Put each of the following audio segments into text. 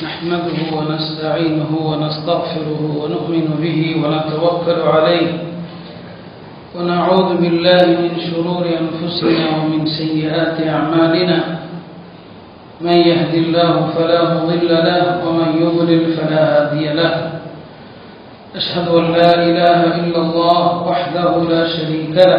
نحمده ونستعينه ونستغفره ونؤمن به ونتوكل عليه ونعوذ بالله من شرور أنفسنا ومن سيئات أعمالنا من يهد الله فلا مضل له ومن يضلل فلا هادي له أشهد أن لا إله إلا الله وحده لا شريك له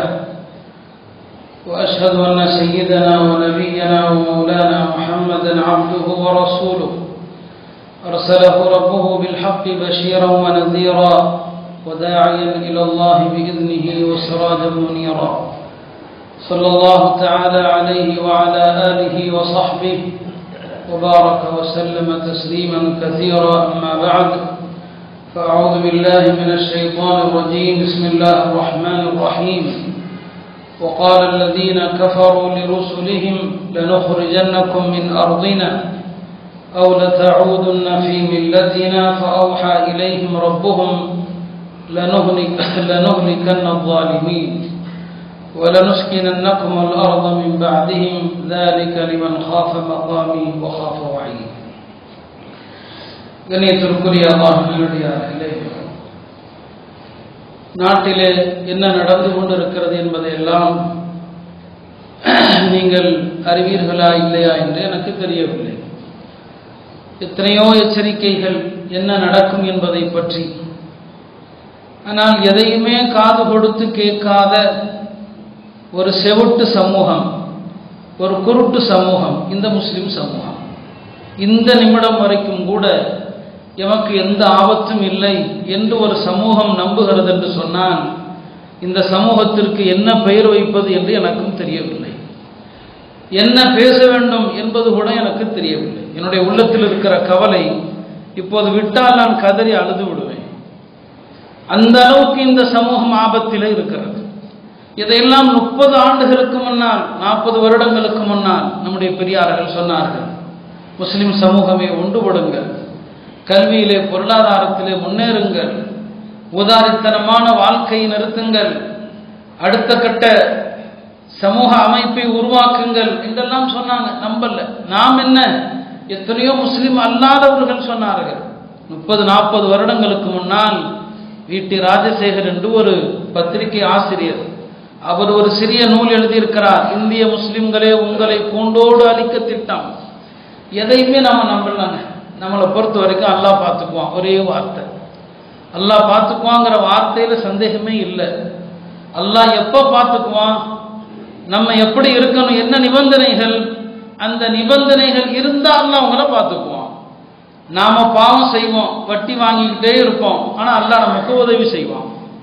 وأشهد أن سيدنا ونبينا ومولانا محمدا عبده ورسوله أرسله ربه بالحق بشيرا ونذيرا وداعيا إلى الله بإذنه وسراجا منيرا صلى الله تعالى عليه وعلى آله وصحبه وبارك وسلم تسليما كثيرا أما بعد فأعوذ بالله من الشيطان الرجيم بسم الله الرحمن الرحيم وقال الذين كفروا لرسلهم لنخرجنكم من أرضنا أو لتعودن في ملتنا فأوحى إليهم ربهم لنهلك لنهلكن الظالمين ولنسكننكم الأرض من بعدهم ذلك لمن خاف مقامي وخاف وعيد கண்ணியத்திற்குரிய அல்லாஹினுடையார்களே நாட்டிலே என்ன நடந்து கொண்டிருக்கிறது என்பதையெல்லாம் நீங்கள் அறிவீர்களா இல்லையா என்று எனக்கு தெரியவில்லை எத்தனையோ எச்சரிக்கைகள் என்ன நடக்கும் என்பதை பற்றி ஆனால் எதையுமே காது கொடுத்து கேட்காத ஒரு செவுட்டு சமூகம் ஒரு குருட்டு சமூகம் இந்த முஸ்லிம் சமூகம் இந்த நிமிடம் வரைக்கும் கூட எமக்கு எந்த ஆபத்தும் இல்லை என்று ஒரு சமூகம் நம்புகிறது என்று சொன்னால் இந்த சமூகத்திற்கு என்ன பெயர் வைப்பது என்று எனக்கும் தெரியவில்லை என்ன பேச வேண்டும் என்பது கூட எனக்கு தெரியவில்லை என்னுடைய உள்ளத்தில் இருக்கிற கவலை இப்போது விட்டால் நான் கதறி அழுது விடுவேன் அந்த அளவுக்கு இந்த சமூகம் ஆபத்தில் இருக்கிறது இதையெல்லாம் முப்பது ஆண்டுகளுக்கு முன்னால் நாற்பது வருடங்களுக்கு முன்னால் நம்முடைய பெரியார்கள் சொன்னார்கள் முஸ்லிம் சமூகமே ஒன்றுபடுங்கள் கல்வியிலே பொருளாதாரத்திலே முன்னேறுங்கள் உதாரித்தனமான வாழ்க்கையை நிறுத்துங்கள் அடுத்த கட்ட சமூக அமைப்பை உருவாக்குங்கள் என்றெல்லாம் சொன்னாங்க நம்பல நாம் என்ன எத்தனையோ முஸ்லிம் அல்லாதவர்கள் சொன்னார்கள் முப்பது நாற்பது வருடங்களுக்கு முன்னால் வீட்டு ராஜசேகர் என்று ஒரு பத்திரிகை ஆசிரியர் அவர் ஒரு சிறிய நூல் எழுதியிருக்கிறார் இந்திய முஸ்லிம்களே உங்களை பூண்டோடு அழிக்க திட்டம் எதையுமே நம்ம நம்பலாங்க நம்மளை பொறுத்த வரைக்கும் அல்லாஹ் பார்த்துக்குவான் ஒரே வார்த்தை அல்லாஹ் பார்த்துக்குவாங்கிற வார்த்தையில சந்தேகமே இல்லை அல்லாஹ் எப்போ பார்த்துக்குவான் நம்ம எப்படி இருக்கணும் என்ன நிபந்தனைகள் அந்த நிபந்தனைகள் இருந்தால் அல்லாஹ் அவங்கள பார்த்துக்குவான் நாம பாவம் செய்வோம் வட்டி வாங்கிக்கிட்டே இருப்போம் ஆனா அல்லாஹ் நமக்கு உதவி செய்வான்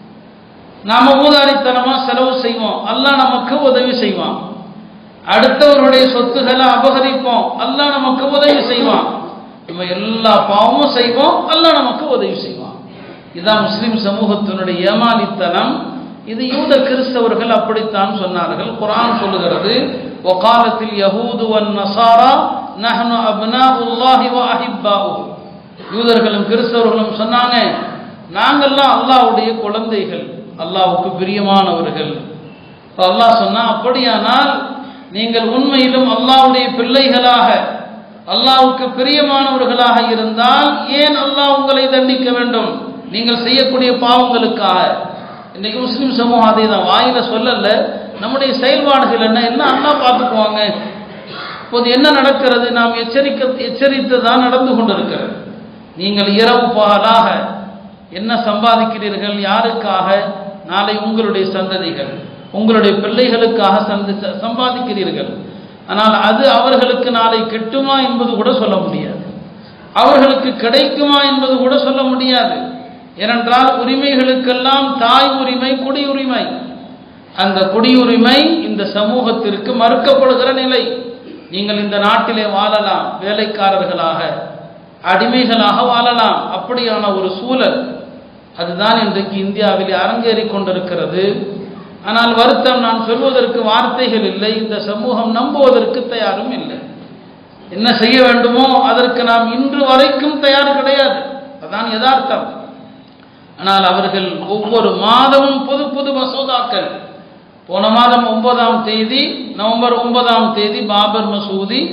நாம ஊதாரித்தனமா செலவு செய்வோம் அல்லாஹ் நமக்கு உதவி செய்வான் அடுத்தவருடைய சொத்துக்களை அபகரிப்போம் அல்லாஹ் நமக்கு உதவி செய்வான் நம்ம எல்லா பாவமும் செய்வோம் அல்லாஹ் நமக்கு உதவி செய்வான் இதான் முஸ்லிம் சமூகத்தினுடைய ஏமாலித்தனம் இது யூத கிறிஸ்தவர்கள் அப்படித்தான் சொன்னார்கள் குரான் சொல்லுகிறது ஒகாலத்தில் யஹூது வன் நசாரா நஹனு அப்னாஉல்லாஹி வ அஹிப்பாஹு யூதர்களும் கிறிஸ்தவர்களும் சொன்னாங்க நாங்கெல்லாம் அல்லாஹ்வுடைய குழந்தைகள் அல்லாஹ்வுக்கு பிரியமானவர்கள் அல்லாஹ் சொன்னா அப்படியானால் நீங்கள் உண்மையிலும் அல்லாஹ்வுடைய பிள்ளைகளாக அல்லாஹ்வுக்கு பிரியமானவர்களாக இருந்தால் ஏன் அல்லாஹ் உங்களை தண்டிக்க வேண்டும் நீங்கள் செய்யக்கூடிய பாவங்களுக்காக இன்னைக்கு முஸ்லிம் சமூகம் அதை தான் வாயில சொல்லல நம்முடைய செயல்பாடுகள் என்ன என்ன அண்ணா பார்த்துக்குவாங்க இப்போது என்ன நடக்கிறது நாம் எச்சரிக்க எச்சரித்து தான் நடந்து கொண்டிருக்கிறது நீங்கள் இரவு பகலாக என்ன சம்பாதிக்கிறீர்கள் யாருக்காக நாளை உங்களுடைய சந்ததிகள் உங்களுடைய பிள்ளைகளுக்காக சந்தி சம்பாதிக்கிறீர்கள் ஆனால் அது அவர்களுக்கு நாளை கெட்டுமா என்பது கூட சொல்ல முடியாது அவர்களுக்கு கிடைக்குமா என்பது கூட சொல்ல முடியாது ஏனென்றால் உரிமைகளுக்கெல்லாம் தாய் உரிமை குடியுரிமை அந்த குடியுரிமை இந்த சமூகத்திற்கு மறுக்கப்படுகிற நிலை நீங்கள் இந்த நாட்டிலே வாழலாம் வேலைக்காரர்களாக அடிமைகளாக வாழலாம் அப்படியான ஒரு சூழல் அதுதான் இன்றைக்கு இந்தியாவில் அரங்கேறி கொண்டிருக்கிறது ஆனால் வருத்தம் நான் சொல்வதற்கு வார்த்தைகள் இல்லை இந்த சமூகம் நம்புவதற்கு தயாரும் இல்லை என்ன செய்ய வேண்டுமோ அதற்கு நாம் இன்று வரைக்கும் தயார் கிடையாது அதான் யதார்த்தம் ஆனால் அவர்கள் ஒவ்வொரு மாதமும் புது புது மசோதாக்கள் போன மாதம் ஒன்பதாம் தேதி நவம்பர் ஒன்பதாம் தேதி பாபர் மசூதி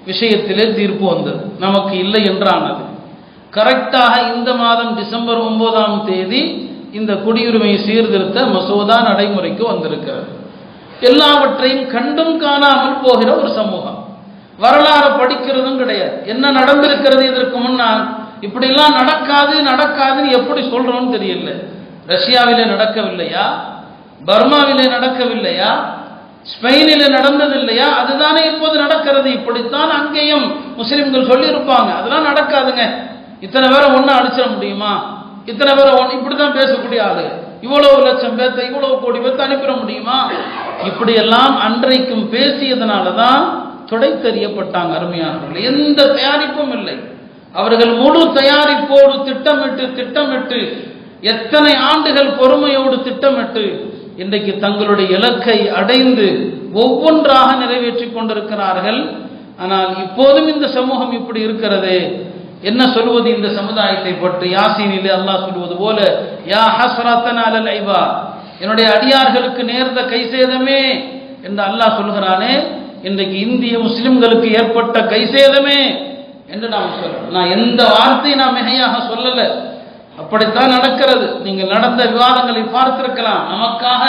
விஷயத்திலே தீர்ப்பு வந்தது நமக்கு இல்லை என்றானது கரெக்டாக இந்த மாதம் டிசம்பர் ஒன்பதாம் தேதி இந்த குடியுரிமை சீர்திருத்த மசோதா நடைமுறைக்கு வந்திருக்கிறது எல்லாவற்றையும் கண்டும் காணாமல் போகிற ஒரு சமூகம் வரலாறு படிக்கிறதும் கிடையாது என்ன நடந்திருக்கிறது இதற்கு முன்னால் இப்படிலாம் நடக்காது நடக்காதுன்னு எப்படி சொல்றோம்னு தெரியல ரஷ்யாவிலே நடக்கவில்லையா பர்மாவிலே நடக்கவில்லையா ஸ்பெயினிலே நடந்ததில்லையா அதுதானே இப்போது நடக்கிறது இப்படித்தான் அங்கேயும் முஸ்லிம்கள் சொல்லியிருப்பாங்க அதெல்லாம் நடக்காதுங்க இத்தனை பேரை ஒன்று அடிச்சிட முடியுமா இத்தனை பேரை ஒன்று இப்படி தான் பேசக்கூடிய ஆளு இவ்வளவு லட்சம் பேர்த்த இவ்வளவு கோடி பேர்த்த அனுப்பிட முடியுமா இப்படியெல்லாம் அன்றைக்கும் பேசியதனால தான் துடைத்தெறியப்பட்டாங்க அருமையானவர்கள் எந்த தயாரிப்பும் இல்லை அவர்கள் முழு தயாரிப்போடு திட்டமிட்டு திட்டமிட்டு எத்தனை ஆண்டுகள் பொறுமையோடு திட்டமிட்டு இன்றைக்கு தங்களுடைய இலக்கை அடைந்து ஒவ்வொன்றாக நிறைவேற்றி கொண்டிருக்கிறார்கள் ஆனால் இப்போதும் இந்த சமூகம் இப்படி இருக்கிறதே என்ன சொல்வது இந்த சமுதாயத்தை பற்றி யாசீனிலே அல்லாஹ் சொல்வது போல யா ஹஸ்ரத்தன் அலல் ஐபா என்னுடைய அடியார்களுக்கு நேர்ந்த கைசேதமே என்று அல்லாஹ் சொல்கிறானே இன்றைக்கு இந்திய முஸ்லிம்களுக்கு ஏற்பட்ட கைசேதமே என்று நாம் சொல்றோம் நான் எந்த வார்த்தையை நான் மிகையாக சொல்லல அப்படித்தான் நடக்கிறது நீங்கள் நடந்த விவாதங்களை பார்த்திருக்கலாம் நமக்காக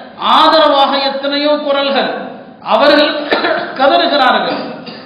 ஆதரவாக எத்தனையோ குரல்கள் அவர்கள் கதறுகிறார்கள்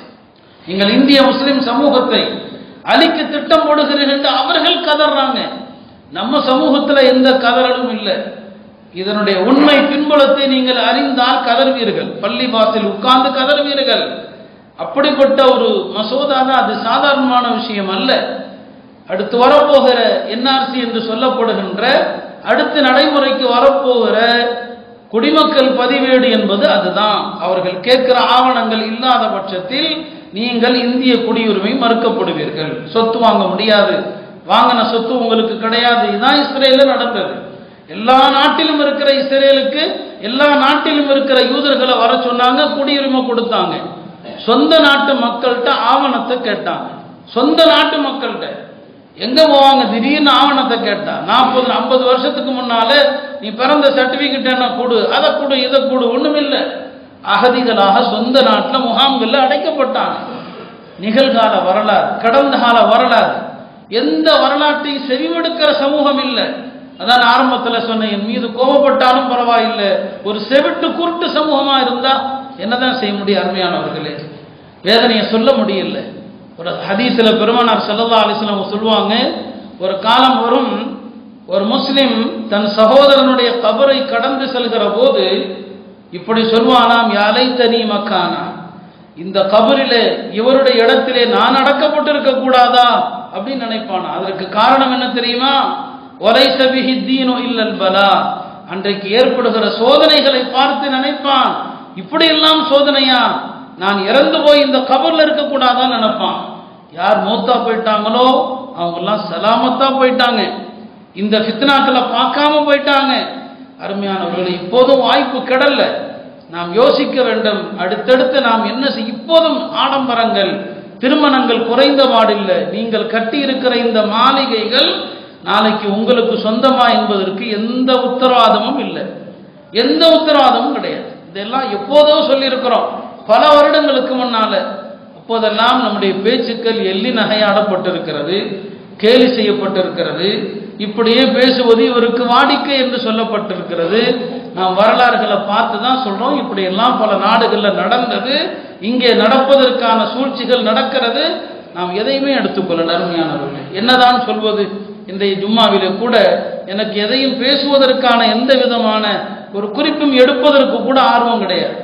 நீங்கள் இந்திய முஸ்லிம் சமூகத்தை அழிக்க திட்டம் போடுகிறீர்கள் என்று அவர்கள் கதறாங்க நம்ம சமூகத்துல எந்த கதறலும் இல்லை இதனுடைய உண்மை பின்புலத்தை நீங்கள் அறிந்தால் கதறுவீர்கள் பள்ளி வாசல் உட்கார்ந்து கதறுவீர்கள் அப்படிப்பட்ட ஒரு மசோதா தான் அது சாதாரணமான விஷயம் அல்ல அடுத்து வரப்போகிற என்ஆர்சி என்று சொல்லப்படுகின்ற அடுத்த நடைமுறைக்கு வரப்போகிற குடிமக்கள் பதிவேடு என்பது அதுதான் அவர்கள் கேட்கிற ஆவணங்கள் இல்லாத பட்சத்தில் நீங்கள் இந்திய குடியுரிமை மறுக்கப்படுவீர்கள் சொத்து வாங்க முடியாது வாங்கின சொத்து உங்களுக்கு கிடையாது இதுதான் இஸ்ரேல நடந்தது எல்லா நாட்டிலும் இருக்கிற இஸ்ரேலுக்கு எல்லா நாட்டிலும் இருக்கிற யூதர்களை வர சொன்னாங்க குடியுரிமை கொடுத்தாங்க சொந்த நாட்டு மக்கள்கிட்ட ஆவணத்தை கேட்டாங்க சொந்த நாட்டு மக்கள்கிட்ட எங்க போவாங்க திடீர்னு ஆவணத்தை கேட்டா நாற்பது ஐம்பது வருஷத்துக்கு முன்னாலே நீ பிறந்த சர்டிபிகேட் என்ன கொடு அதை கொடு இதை கொடு ஒண்ணுமில்லை அகதிகளாக சொந்த நாட்டில் முகாம்களில் அடைக்கப்பட்டாங்க நிகழ்கால வரலாறு கடந்த கால வரலாறு எந்த வரலாற்றையும் செவிமடுக்கிற சமூகம் இல்லை அதான் ஆரம்பத்தில் சொன்னேன் என் மீது கோபப்பட்டாலும் பரவாயில்லை ஒரு செவிட்டு குருட்டு சமூகமா இருந்தா என்னதான் செய்ய முடியும் அருமையானவர்களே வேதனையை சொல்ல முடியல ஒரு ஹதீஸ்ல பெருமானார் சல்லா அலிஸ்லாம் சொல்லுவாங்க ஒரு காலம் வரும் ஒரு முஸ்லிம் தன் சகோதரனுடைய கபரை கடந்து செல்கிற போது இப்படி சொல்வானாம் யாலை தனி மக்கானா இந்த கபரிலே இவருடைய இடத்திலே நான் அடக்கப்பட்டிருக்க கூடாதா அப்படின்னு நினைப்பானா அதற்கு காரணம் என்ன தெரியுமா ஒலை சபிஹி தீனோ இல்லல் பலா அன்றைக்கு ஏற்படுகிற சோதனைகளை பார்த்து நினைப்பான் இப்படி எல்லாம் சோதனையா நான் இறந்து போய் இந்த கபர்ல இருக்க கூடாதான்னு நினைப்பான் யார் மூத்தா போயிட்டாங்களோ அவங்க எல்லாம் சலாமத்தா போயிட்டாங்க இந்த ஃபித்னாக்களை பார்க்காம போயிட்டாங்க அருமையானவர்கள் இப்போதும் வாய்ப்பு கிடல நாம் யோசிக்க வேண்டும் அடுத்தடுத்து நாம் என்ன செய் இப்போதும் ஆடம்பரங்கள் திருமணங்கள் குறைந்த பாடில்லை நீங்கள் கட்டி இருக்கிற இந்த மாளிகைகள் நாளைக்கு உங்களுக்கு சொந்தமா என்பதற்கு எந்த உத்தரவாதமும் இல்லை எந்த உத்தரவாதமும் கிடையாது இதெல்லாம் எப்போதோ சொல்லியிருக்கிறோம் பல வருடங்களுக்கு முன்னால அப்போதெல்லாம் நம்முடைய பேச்சுக்கள் எள்ளி நகையாடப்பட்டிருக்கிறது கேலி செய்யப்பட்டிருக்கிறது இப்படியே பேசுவது இவருக்கு வாடிக்கை என்று சொல்லப்பட்டிருக்கிறது நாம் வரலாறுகளை பார்த்து தான் சொல்றோம் இப்படி எல்லாம் பல நாடுகளில் நடந்தது இங்கே நடப்பதற்கான சூழ்ச்சிகள் நடக்கிறது நாம் எதையுமே எடுத்துக்கொள்ள நன்மையானவர்கள் என்னதான் சொல்வது இன்றைய ஜும்மாவிலே கூட எனக்கு எதையும் பேசுவதற்கான எந்த விதமான ஒரு குறிப்பும் எடுப்பதற்கு கூட ஆர்வம் கிடையாது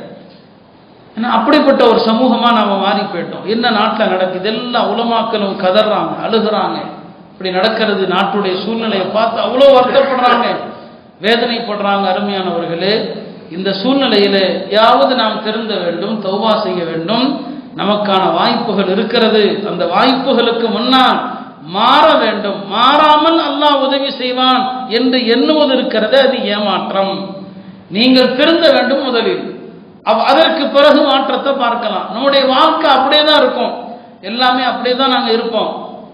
ஏன்னா அப்படிப்பட்ட ஒரு சமூகமா நாம மாறி போயிட்டோம் என்ன நாட்டில் நடக்குது எல்லா உலமாக்களும் கதறாங்க அழுகுறாங்க இப்படி நடக்கிறது நாட்டுடைய சூழ்நிலையை பார்த்து அவ்வளோ வருத்தப்படுறாங்க வேதனைப்படுறாங்க அருமையானவர்களே இந்த சூழ்நிலையில யாவது நாம் திருந்த வேண்டும் தௌபா செய்ய வேண்டும் நமக்கான வாய்ப்புகள் இருக்கிறது அந்த வாய்ப்புகளுக்கு முன்னால் மாற வேண்டும் மாறாமல் அல்லாஹ் உதவி செய்வான் என்று எண்ணுவது இருக்கிறது அது ஏமாற்றம் நீங்கள் திருந்த வேண்டும் முதலில் அவ் அதற்கு பிறகு மாற்றத்தை பார்க்கலாம் நம்முடைய வாழ்க்கை அப்படியே தான் இருக்கும் எல்லாமே அப்படியே தான் நாங்கள் இருப்போம்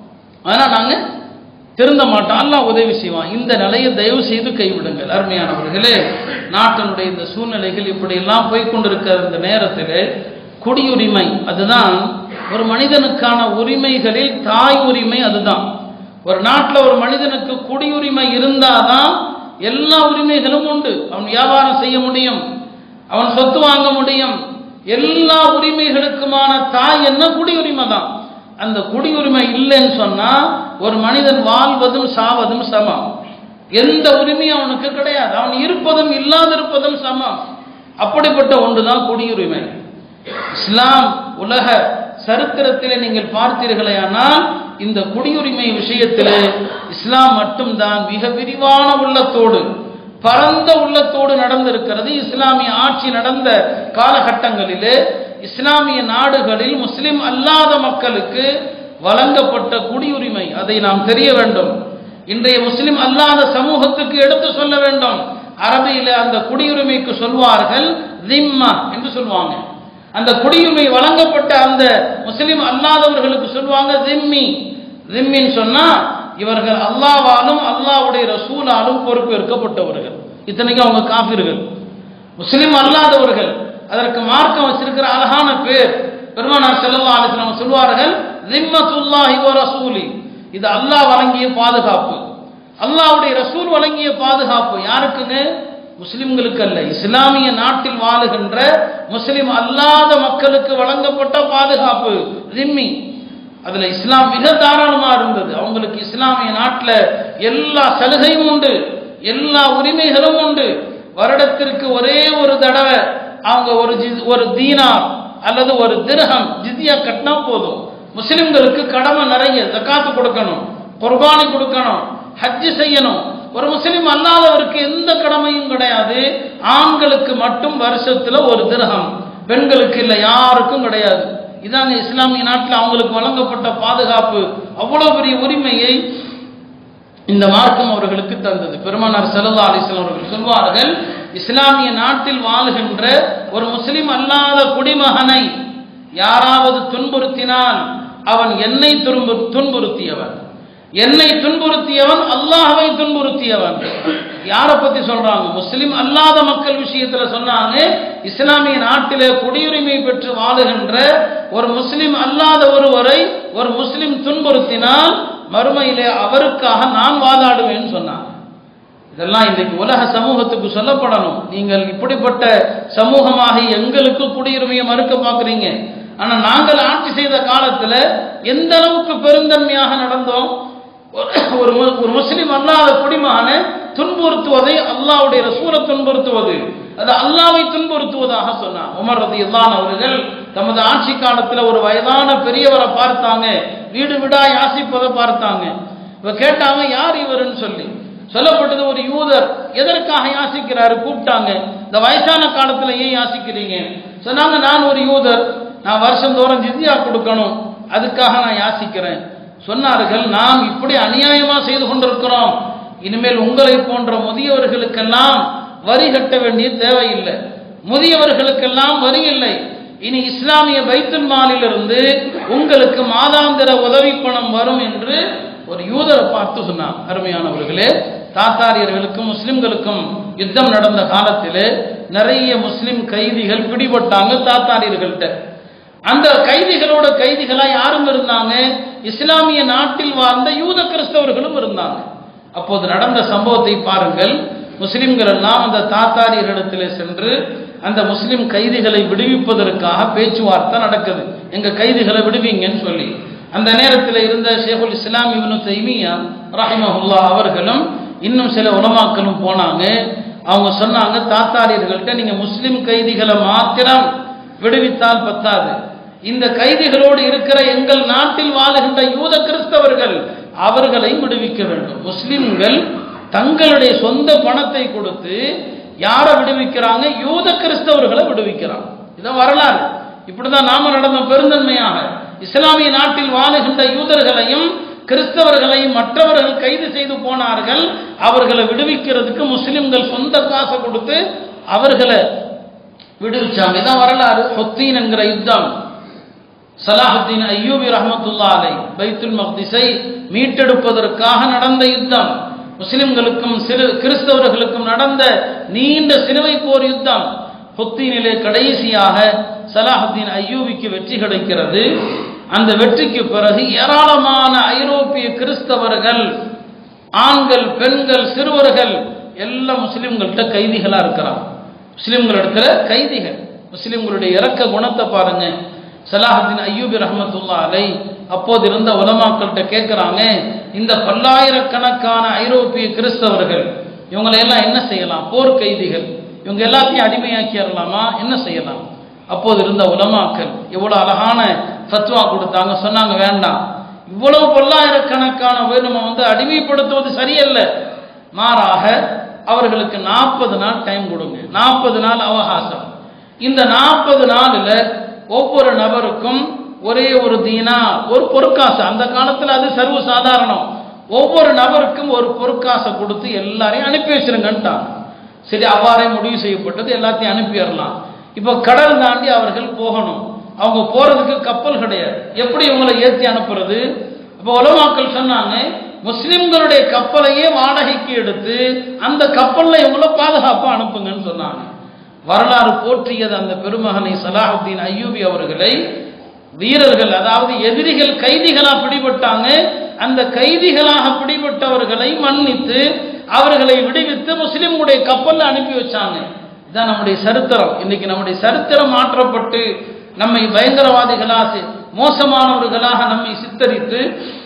ஆனால் நாங்கள் திருந்த மாட்டோம் அல்லாஹ் உதவி செய்வான் இந்த நிலையை தயவு செய்து கைவிடுங்கள் அருமையானவர்களே நாட்டினுடைய இந்த சூழ்நிலைகள் இப்படியெல்லாம் போய்கொண்டிருக்கிற இந்த நேரத்தில் குடியுரிமை அதுதான் ஒரு மனிதனுக்கான உரிமைகளில் தாய் உரிமை அதுதான் ஒரு நாட்டில் ஒரு மனிதனுக்கு குடியுரிமை இருந்தாதான் எல்லா உரிமைகளும் உண்டு அவன் வியாபாரம் செய்ய முடியும் அவன் சொத்து வாங்க முடியும் எல்லா உரிமைகளுக்குமான தாய் என்ன குடியுரிமை தான் அந்த குடியுரிமை இல்லைன்னு சொன்னா ஒரு மனிதன் வாழ்வதும் சாவதும் சமம் எந்த உரிமையும் அவனுக்கு கிடையாது அவன் இருப்பதும் இல்லாதிருப்பதும் சமம் அப்படிப்பட்ட ஒன்றுதான் குடியுரிமை இஸ்லாம் உலக சரித்திரத்திலே நீங்கள் பார்த்தீர்களேயானால் இந்த குடியுரிமை விஷயத்தில் இஸ்லாம் மட்டும்தான் மிக விரிவான உள்ளத்தோடு பரந்த உள்ளத்தோடு நடந்திருக்கிறது இஸ்லாமிய ஆட்சி நடந்த காலகட்டங்களிலே இஸ்லாமிய நாடுகளில் முஸ்லிம் அல்லாத மக்களுக்கு வழங்கப்பட்ட குடியுரிமை அதை நாம் தெரிய வேண்டும் இன்றைய முஸ்லிம் அல்லாத சமூகத்துக்கு எடுத்து சொல்ல வேண்டும் அரபியில அந்த குடியுரிமைக்கு சொல்வார்கள் திம்மா என்று சொல்லுவாங்க அந்த குடியுரிமை வழங்கப்பட்ட அந்த முஸ்லிம் அல்லாதவர்களுக்கு சொல்லுவாங்க திம்மி திம்மின்னு சொன்னா இவர்கள் அல்லாவாலும் அல்லாவுடைய ரசூலாலும் பொறுப்பேற்கப்பட்டவர்கள் இத்தனைக்கும் அவங்க காபிர்கள் முஸ்லிம் அல்லாதவர்கள் அதற்கு மார்க்கம் வச்சிருக்கிற அழகான பேர் பெருமானார் செல்லல்லா அலிஸ்லாம் சொல்வார்கள் திம்மத்துல்லாஹி வ ரசூலி இது அல்லாஹ் வழங்கிய பாதுகாப்பு அல்லாஹ்வுடைய ரசூல் வழங்கிய பாதுகாப்பு யாருக்குங்க முஸ்லிம்களுக்கு அல்ல இஸ்லாமிய நாட்டில் வாழுகின்ற முஸ்லிம் அல்லாத மக்களுக்கு வழங்கப்பட்ட பாதுகாப்பு திம்மி அதுல இஸ்லாம் மிக தாராளமா இருந்தது அவங்களுக்கு இஸ்லாமிய நாட்டில் எல்லா சலுகையும் உண்டு எல்லா உரிமைகளும் உண்டு வருடத்திற்கு ஒரே ஒரு தடவை அவங்க ஒரு ஜி- ஒரு தீனார் அல்லது ஒரு திரகம் ஜிதியா கட்டினா போதும் முஸ்லிம்களுக்கு கடமை நிறைய ஜக்காத்து கொடுக்கணும் குர்பானி கொடுக்கணும் ஹஜ்ஜு செய்யணும் ஒரு முஸ்லிம் அல்லாதவருக்கு எந்த கடமையும் கிடையாது ஆண்களுக்கு மட்டும் வருஷத்துல ஒரு திரகம் பெண்களுக்கு இல்லை யாருக்கும் கிடையாது இதாங்க இஸ்லாமிய நாட்டில் அவங்களுக்கு வழங்கப்பட்ட பாதுகாப்பு அவ்வளவு பெரிய உரிமையை இந்த மார்க்கம் அவர்களுக்கு தந்தது பெருமானார் ஸல்லல்லாஹு அலைஹி வஸல்லம் அவர்கள் சொல்வார்கள் இஸ்லாமிய நாட்டில் வாழுகின்ற ஒரு முஸ்லிம் அல்லாத குடிமகனை யாராவது துன்புறுத்தினால் அவன் என்னை துன்பு துன்புறுத்தியவன் என்னை துன்புறுத்தியவன் அல்லாஹ்வை துன்புறுத்தியவன் யாரை பத்தி சொல்றாங்க முஸ்லிம் அல்லாத மக்கள் விஷயத்துல சொன்னாங்க இஸ்லாமிய நாட்டிலே குடியுரிமை பெற்று வாழுகின்ற ஒரு முஸ்லிம் அல்லாத ஒருவரை ஒரு முஸ்லிம் துன்புறுத்தினால் மறுமையிலே அவருக்காக நான் வாதாடுவேன்னு சொன்னாங்க இதெல்லாம் இன்றைக்கு உலக சமூகத்துக்கு சொல்லப்படணும் நீங்கள் இப்படிப்பட்ட சமூகமாக எங்களுக்கு குடியுரிமையை மறுக்க பார்க்குறீங்க ஆனா நாங்கள் ஆட்சி செய்த காலத்துல எந்த அளவுக்கு பெருந்தன்மையாக நடந்தோம் ஒரு- ஒரு மு- ஒரு முஸ்லிம் அல்லாத குடிமகனை துன்புறுத்துவதை அல்லாஹ்வுடைய ரசூலை துன்புறுத்துவது அது அல்லாவை துன்புறுத்துவதாக சொன்னார் உமர் ரதி அவர்கள் தமது ஆட்சி காலத்துல ஒரு வயதான பெரியவரை பார்த்தாங்க வீடு வீடா யாசிப்பதை பார்த்தாங்க இப்ப கேட்டாங்க யார் இவருன்னு சொல்லி சொல்லப்பட்டது ஒரு யூதர் எதற்காக யாசிக்கிறாரு கூப்பிட்டாங்க இந்த வயசான காலத்துல ஏன் யாசிக்கிறீங்க சொன்னாங்க நான் ஒரு யூதர் நான் வருஷந்தோறும் ஜித்யா கொடுக்கணும் அதுக்காக நான் யாசிக்கிறேன் சொன்னார்கள் நாம் இப்படி அநியாயமா செய்து கொண்டிருக்கிறோம் இனிமேல் உங்களை போன்ற முதியவர்களுக்கெல்லாம் வரி கட்ட வேண்டிய தேவையில்லை முதியவர்களுக்கெல்லாம் வரி இல்லை இனி இஸ்லாமிய பைத்துல் மாலிலிருந்து உங்களுக்கு மாதாந்திர உதவி பணம் வரும் என்று ஒரு யூதரை பார்த்து சொன்னார் அருமையானவர்களே தாத்தாரியர்களுக்கும் முஸ்லிம்களுக்கும் யுத்தம் நடந்த காலத்திலே நிறைய முஸ்லிம் கைதிகள் பிடிபட்டாங்க தாத்தாரியர்கள்ட்ட அந்த கைதிகளோட கைதிகளா யாரும் இருந்தாங்க இஸ்லாமிய நாட்டில் வாழ்ந்த யூத கிறிஸ்தவர்களும் இருந்தாங்க அப்போது நடந்த சம்பவத்தை பாருங்கள் முஸ்லிம்கள் எல்லாம் அந்த தாத்தாரியர்களிடத்திலே சென்று அந்த முஸ்லிம் கைதிகளை விடுவிப்பதற்காக பேச்சுவார்த்தை நடக்குது எங்க கைதிகளை விடுவீங்கன்னு சொல்லி அந்த நேரத்தில் இருந்த ஷேகுல் இஸ்லாம் இப்னு தைமியா ரஹிமஹுல்லா அவர்களும் இன்னும் சில உலமாக்களும் போனாங்க அவங்க சொன்னாங்க தாத்தாரியர்கள்ட்ட நீங்க முஸ்லிம் கைதிகளை மாத்திரம் விடுவித்தால் பத்தாது இந்த கைதிகளோடு இருக்கிற எங்கள் நாட்டில் வாழுகின்ற யூத கிறிஸ்தவர்கள் அவர்களையும் விடுவிக்க வேண்டும் முஸ்லிம்கள் தங்களுடைய சொந்த பணத்தை கொடுத்து யாரை விடுவிக்கிறாங்க யூத கிறிஸ்தவர்களை விடுவிக்கிறாங்க இதான் வரலாறு இப்படிதான் நாம நடந்த பெருந்தன்மையாக இஸ்லாமிய நாட்டில் வாழுகின்ற யூதர்களையும் கிறிஸ்தவர்களையும் மற்றவர்கள் கைது செய்து போனார்கள் அவர்களை விடுவிக்கிறதுக்கு முஸ்லிம்கள் சொந்த காசை கொடுத்து அவர்களை விடுவிச்சாங்க இதான் வரலாறு ஹொத்தீன் என்கிற யுத்தம் சலாஹுத்தீன் ஐயூபி ரஹமத்துல்லா அலை பைத்துல் மக்திஸை மீட்டெடுப்பதற்காக நடந்த யுத்தம் முஸ்லிம்களுக்கும் சிறு கிறிஸ்தவர்களுக்கும் நடந்த நீண்ட சிலுவை போர் யுத்தம் ஹொத்தீனிலே கடைசியாக சலாஹுத்தீன் ஐயூபிக்கு வெற்றி கிடைக்கிறது அந்த வெற்றிக்கு பிறகு ஏராளமான ஐரோப்பிய கிறிஸ்தவர்கள் ஆண்கள் பெண்கள் சிறுவர்கள் எல்லாம் முஸ்லிம்கள்ட்ட கைதிகளா இருக்கிறாங்க முஸ்லிம்கள் இடத்துல கைதிகள் முஸ்லிம்களுடைய இறக்க குணத்தை பாருங்க சலாஹுddin ஐயூபி ரஹமத்துல்லா அலை அப்போது இருந்த உலமாக்கள்கிட்ட கேட்குறாங்க இந்த பல்லாயிரக்கணக்கான ஐரோப்பிய கிறிஸ்தவர்கள் இவங்களை எல்லாம் என்ன செய்யலாம் போர் கைதிகள் இவங்க எல்லாத்தையும் அடிமையாக்கிடலாமா என்ன செய்யலாம் அப்போது இருந்த உலமாக்கள் எவ்வளவு அழகான ஃபத்வா கொடுத்தாங்க சொன்னாங்க வேண்டாம் இவ்வளவு பல்லாயிரக்கணக்கான பேர் நம்ம வந்து அடிமைப்படுத்துவது சரியல்ல மாறாக அவர்களுக்கு நாற்பது நாள் டைம் கொடுங்க நாற்பது நாள் அவகாசம் இந்த நாற்பது நாளில் ஒவ்வொரு நபருக்கும் ஒரே ஒரு தீனா ஒரு பொற்காசு அந்த காலத்தில் அது சர்வ சாதாரணம் ஒவ்வொரு நபருக்கும் ஒரு பொற்காசை கொடுத்து எல்லாரையும் அனுப்பி வச்சிருங்கன்ட்டாங்க சரி அவ்வாறே முடிவு செய்யப்பட்டது எல்லாத்தையும் அனுப்பிடலாம் இப்போ கடல் தாண்டி அவர்கள் போகணும் அவங்க போறதுக்கு கப்பல் கிடையாது எப்படி இவங்களை ஏற்றி அனுப்புறது அப்போ உலமாக்கள் சொன்னாங்க முஸ்லிம்களுடைய கப்பலையே வாடகைக்கு எடுத்து அந்த கப்பல்ல இவங்கள பாதுகாப்பா அனுப்புங்கன்னு சொன்னாங்க வரலாறு போற்றியது அந்த பெருமகனை சலாஹுத்தீன் ஐயூபி அவர்களை வீரர்கள் அதாவது எதிரிகள் கைதிகளா பிடிபட்டாங்க அந்த கைதிகளாக பிடிபட்டவர்களை மன்னித்து அவர்களை விடுவித்து முஸ்லிம்களுடைய கப்பல்ல அனுப்பி வச்சாங்க இதான் நம்முடைய சரித்திரம் இன்னைக்கு நம்முடைய சரித்திரம் மாற்றப்பட்டு நம்மை பயங்கரவாதிகளாக மோசமானவர்களாக நம்மை சித்தரித்து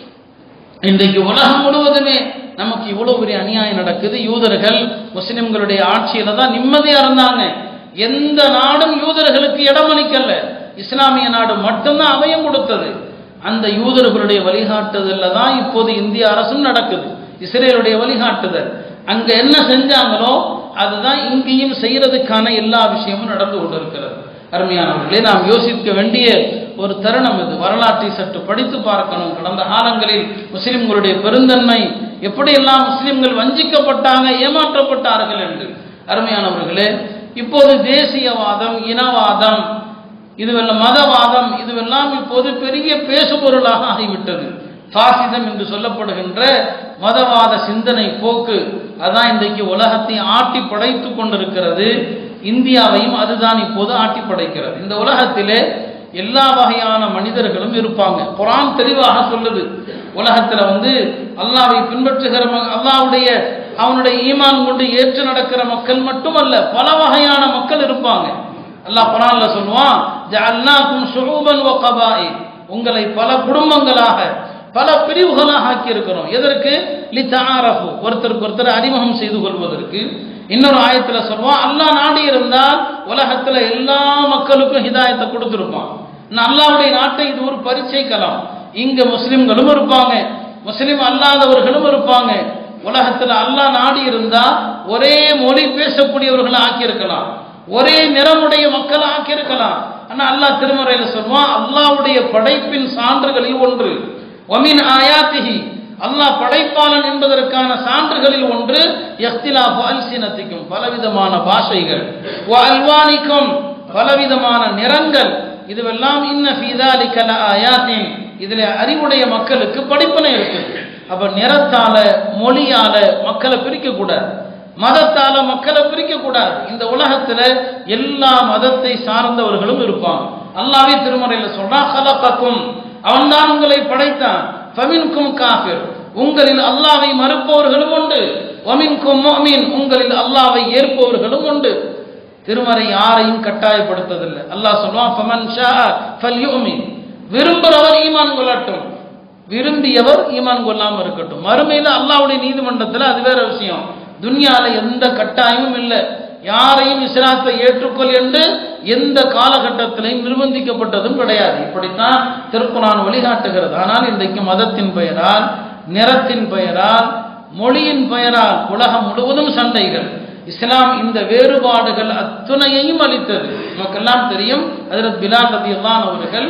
இன்றைக்கு உலகம் முழுவதுமே நமக்கு இவ்வளவு பெரிய அநியாயம் நடக்குது யூதர்கள் முஸ்லிம்களுடைய ஆட்சியில தான் நிம்மதியா இருந்தாங்க எந்த நாடும் யூதர்களுக்கு இடமளிக்கல இஸ்லாமிய நாடு மட்டும்தான் அபயம் கொடுத்தது அந்த யூதர்களுடைய வழிகாட்டுதல்ல தான் இப்போது இந்திய அரசும் நடக்குது இஸ்ரேலுடைய வழிகாட்டுதல் அங்க என்ன செஞ்சாங்களோ அதுதான் இங்கேயும் செய்யறதுக்கான எல்லா விஷயமும் நடந்து கொண்டிருக்கிறது அருமையானவர்களே நாம் யோசிக்க வேண்டிய ஒரு தருணம் இது வரலாற்றை சற்று படித்து பார்க்கணும் கடந்த காலங்களில் முஸ்லிம்களுடைய பெருந்தன்மை எப்படியெல்லாம் முஸ்லிம்கள் வஞ்சிக்கப்பட்டாங்க ஏமாற்றப்பட்டார்கள் என்று அருமையானவர்களே இப்போது தேசியவாதம் இனவாதம் இதுவெல்லாம் மதவாதம் இதுவெல்லாம் இப்போது பெரிய பேசுபொருளாக ஆகிவிட்டது பாசிசம் என்று சொல்லப்படுகின்ற மதவாத சிந்தனை போக்கு அதான் இன்றைக்கு உலகத்தை ஆட்டி படைத்து கொண்டிருக்கிறது இந்தியாவையும் அதுதான் இப்போது ஆட்டி படைக்கிறது இந்த உலகத்திலே எல்லா வகையான மனிதர்களும் இருப்பாங்க குரான் தெளிவாக சொல்லுது உலகத்துல வந்து அல்லாவை பின்பற்றுகிற ம- அல்லாவுடைய அவனுடைய ஈமான் கொண்டு ஏற்று நடக்கிற மக்கள் மட்டுமல்ல பல வகையான மக்கள் இருப்பாங்க அல்லாஹ் குரான்ல சொல்லுவான் ஜஅல்னாக்கும் ஷுஊபன் வ கபாயில் உங்களை பல குடும்பங்களாக பல பிரிவுகளாக ஆக்கி இருக்கிறோம் எதற்கு லித்தாரஃபு ஒருத்தருக்கு ஒருத்தர் அறிமுகம் செய்து கொள்வதற்கு இன்னொரு ஆயத்துல சொல்லுவான் அல்லாஹ் நாடி இருந்தால் உலகத்துல எல்லா மக்களுக்கும் ஹிதாயத்தை கொடுத்திருப்பான் இன்னும் அல்லாஹ்வுடைய நாட்டை இது ஒரு பரீட்சை களம் இங்க முஸ்லிம்களும் இருப்பாங்க முஸ்லிம் அல்லாதவர்களும் இருப்பாங்க உலகத்துல அல்லாஹ் நாடி இருந்தா ஒரே மொழி பேசக்கூடியவர்களை ஆக்கியிருக்கலாம் ஒரே நிறமுடைய மக்களை ஆக்கியிருக்கலாம் ஆனா அல்லாஹ் திருமறையில சொல்லுவான் அல்லாஹ்வுடைய படைப்பின் சான்றுகளில் ஒன்று ஒமின் ஆயாத்திஹி அல்லாஹ் படைப்பாளன் என்பதற்கான சான்றுகளில் ஒன்று எஃப்திலாஃபு அல்சினத்திக்கும் பலவிதமான பாஷைகள் வ அல்வானிக்கும் பலவிதமான நிறங்கள் இதுவெல்லாம் இன்ன ஃபீதாலிக ஆயாத்தின் இதுல அறிவுடைய மக்களுக்கு படிப்பனை இருக்கு அப்ப நிறத்தால மொழியால மக்களை பிரிக்க கூடாது மதத்தால மக்களை பிரிக்க கூடாது இந்த உலகத்துல எல்லா மதத்தை சார்ந்தவர்களும் இருப்பாங்க அல்லாவே திருமறையில சொல்றான் ஹலக்கக்கும் அவன்தான் உங்களை படைத்தான் ஃபமின்கும் காஃபிர் உங்களில் அல்லாவை மறுப்பவர்களும் உண்டு வமின்கும் முஃமின் உங்களில் அல்லாவை ஏற்பவர்களும் உண்டு திருமறை யாரையும் கட்டாயப்படுத்ததில்லை அல்லாஹ் சொல்லுவான் ஃபமன் ஷா ஃபல்யுமின் விரும்புறவர் ஈமான் கொள்ளட்டும் விரும்பியவர் ஈமான் கொள்ளாம இருக்கட்டும் மறுமையில அல்லாஹ்வுடைய நீதிமன்றத்துல அது வேற விஷயம் துன்யால எந்த கட்டாயமும் இல்லை யாரையும் இஸ்லாத்தை ஏற்றுக்கொள் என்று எந்த காலகட்டத்திலையும் நிர்பந்திக்கப்பட்டதும் கிடையாது இப்படித்தான் திருக்குறான் வழிகாட்டுகிறது ஆனால் இன்றைக்கு மதத்தின் பெயரால் நிறத்தின் பெயரால் மொழியின் பெயரால் உலகம் முழுவதும் சண்டைகள் இஸ்லாம் இந்த வேறுபாடுகள் அத்துணையையும் அளித்தது நமக்கெல்லாம் தெரியும் அதில் பிலால் ரதியல்லான் அவர்கள்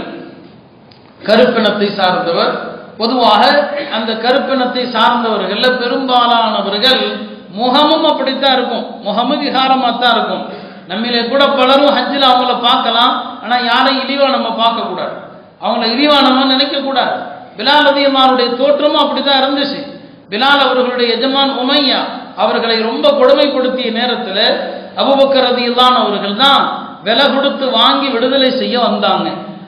கருப்பினத்தை சார்ந்தவர் பொதுவாக அந்த கருப்பினத்தை சார்ந்தவர்கள்ல பெரும்பாலானவர்கள் முகமும் அப்படித்தான் இருக்கும் முகமும் விகாரமா தான் இருக்கும் நம்மிலே கூட பலரும் ஹஜ்ஜில் அவங்கள பார்க்கலாம் ஆனா யாரையும் இழிவா நம்ம பார்க்க கூடாது அவங்கள இழிவா நம்ம நினைக்க கூடாது பிலால் அதியமானுடைய தோற்றமும் அப்படித்தான் இருந்துச்சு பிலால் அவர்களுடைய எஜமான் உமையா அவர்களை ரொம்ப கொடுமைப்படுத்திய நேரத்தில் அபுபக்கர் ரதியில்லான் அவர்கள் தான் விலை கொடுத்து வாங்கி விடுதலை செய்ய வந்தாங்க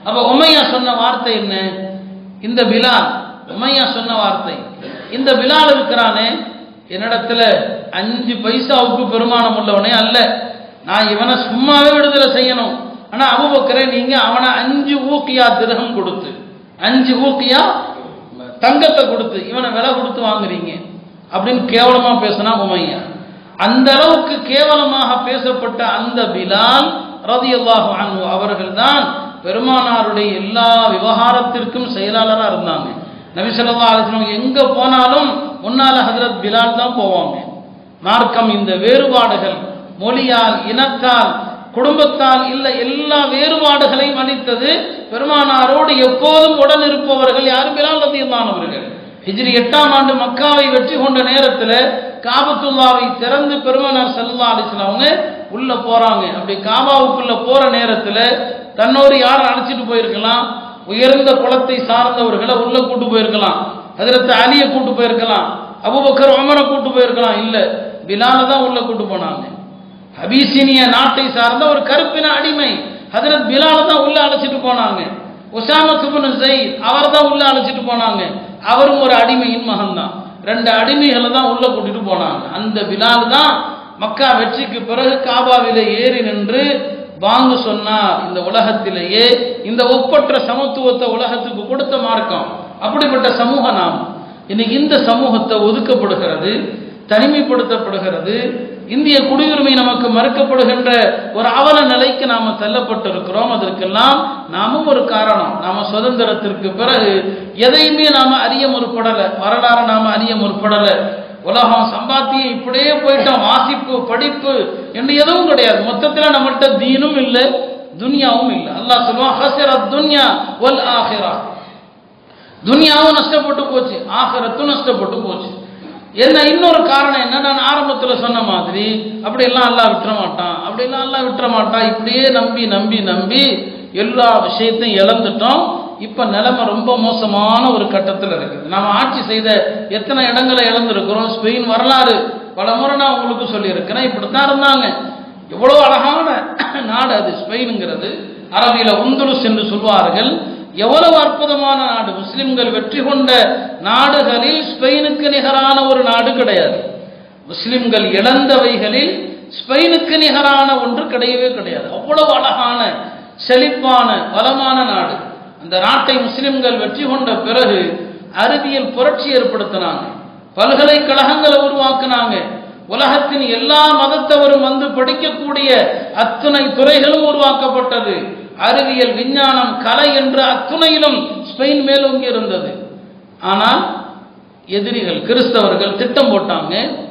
அப்ப உமையா சொன்ன வார்த்தை என்ன இந்த பிலால் உமையா சொன்ன வார்த்தை இந்த பிலால் இருக்கிறானே என்னிடத்துல அஞ்சு பைசாவுக்கு பெருமானம் உள்ளவனே அல்ல நான் இவனை சும்மாவே விடுதலை செய்யணும் ஆனா அபுபக்கரே நீங்க அவனை அஞ்சு ஊக்கியா திரகம் கொடுத்து அஞ்சு ஊக்கியா தங்கத்தை கொடுத்து இவனை விலை கொடுத்து வாங்குறீங்க அப்படின்னு கேவலமா பேசினா உமையா அந்த அளவுக்கு கேவலமாக பேசப்பட்ட அந்த பிலால் ரதியல்லாஹு அன்ஹு அவர்கள்தான் பெருமானாருடைய எல்லா விவகாரத்திற்கும் செயலாளராக இருந்தாங்க நபி ஸல்லல்லாஹு அலைஹி வஸல்லம் எங்க போனாலும் முன்னால ஹஜரத் பிலால் தான் போவாங்க மார்க்கம் இந்த வேறுபாடுகள் மொழியால் இனத்தால் குடும்பத்தால் இல்ல எல்லா வேறுபாடுகளையும் அளித்தது பெருமானாரோடு எப்போதும் உடன் இருப்பவர்கள் யார் பிலால் ரதியல்லானவர்கள் ஹிஜ்ரி எட்டாம் ஆண்டு மக்காவை வெற்றி கொண்ட நேரத்தில் காபத்துல்லாவை திறந்து பெருமானார் சல்லா அலிஸ்லாம் அவங்க உள்ள போறாங்க அப்படி காபாவுக்குள்ள போற நேரத்தில் தன்னோடு யார் அழைச்சிட்டு போயிருக்கலாம் உயர்ந்த குலத்தை சார்ந்தவர்களை உள்ள கூட்டு போயிருக்கலாம் அதிரத்து அலியை கூட்டு போயிருக்கலாம் அபுபக்கர் உமரை கூட்டு போயிருக்கலாம் இல்ல பிலால தான் உள்ள கூட்டு போனாங்க அபிசீனிய நாட்டை சார்ந்த ஒரு கருப்பின அடிமை ஹதரத் பிலால தான் உள்ள அழைச்சிட்டு போனாங்க உசாம சுபனு ஜெயித் அவர் தான் உள்ள அழைச்சிட்டு போனாங்க அவரும் ஒரு அடிமையின் மகன் தான் ரெண்டு அடிமைகளை தான் உள்ள கூட்டிட்டு போனாங்க அந்த பிலால் தான் மக்கா வெற்றிக்கு பிறகு காபாவிலே ஏறி நின்று வாங்க சொன்னார் இந்த உலகத்திலேயே இந்த ஒப்பற்ற சமத்துவத்தை உலகத்துக்கு கொடுத்த மார்க்கம் அப்படிப்பட்ட சமூகம் நாம் இன்னைக்கு இந்த சமூகத்தை ஒதுக்கப்படுகிறது தனிமைப்படுத்தப்படுகிறது இந்திய குடியுரிமை நமக்கு மறுக்கப்படுகின்ற ஒரு அவல நிலைக்கு நாம தள்ளப்பட்டிருக்கிறோம் அதற்கெல்லாம் நாமும் ஒரு காரணம் நாம சுதந்திரத்திற்கு பிறகு எதையுமே நாம அறிய முற்படல வரலாறு நாம அறிய முற்படல உலகம் சம்பாத்தியம் இப்படியே போயிட்டோம் வாசிப்பு படிப்பு என்று எதுவும் கிடையாது மொத்தத்தில் நம்மள்ட்ட தீனும் இல்லை துனியாவும் இல்லை அல்லாஹ் சொல்லுவான் ஹசிரத் துன்யா ஒல் ஆஹிரா துனியாவும் நஷ்டப்பட்டு போச்சு ஆகரத்தும் நஷ்டப்பட்டு போச்சு என்ன இன்னொரு காரணம் என்ன நான் ஆரம்பத்தில் சொன்ன மாதிரி அப்படியெல்லாம் எல்லாம் விட்டுற மாட்டான் அப்படியெல்லாம் எல்லாம் விட்டுற மாட்டான் இப்படியே நம்பி நம்பி நம்பி எல்லா விஷயத்தையும் இழந்துட்டோம் இப்ப நிலைமை ரொம்ப மோசமான ஒரு கட்டத்தில் இருக்குது நாம ஆட்சி செய்த எத்தனை இடங்களை இழந்திருக்கிறோம் ஸ்பெயின் வரலாறு பல முறை நான் உங்களுக்கு சொல்லியிருக்கிறேன் இப்படித்தான் இருந்தாங்க எவ்வளவு அழகான நாடு அது ஸ்பெயினுங்கிறது அரபியில உந்துலுஸ் என்று சொல்வார்கள் எவ்வளவு அற்புதமான நாடு முஸ்லிம்கள் வெற்றி கொண்ட நாடுகளில் ஸ்பெயினுக்கு நிகரான ஒரு நாடு கிடையாது முஸ்லிம்கள் இழந்தவைகளில் ஸ்பெயினுக்கு நிகரான ஒன்று கிடையவே கிடையாது அவ்வளவு அழகான செழிப்பான வளமான நாடு அந்த நாட்டை முஸ்லிம்கள் வெற்றி கொண்ட பிறகு அறிவியல் புரட்சி ஏற்படுத்தினாங்க பல்கலைக்கழகங்களை உருவாக்குனாங்க உலகத்தின் எல்லா மதத்தவரும் வந்து படிக்கக்கூடிய அத்துணை துறைகளும் உருவாக்கப்பட்டது அறிவியல் விஞ்ஞானம் கலை என்ற அத்துணையிலும் ஸ்பெயின் மேலோங்கி இருந்தது ஆனால் எதிரிகள் கிறிஸ்தவர்கள் திட்டம் போட்டாங்க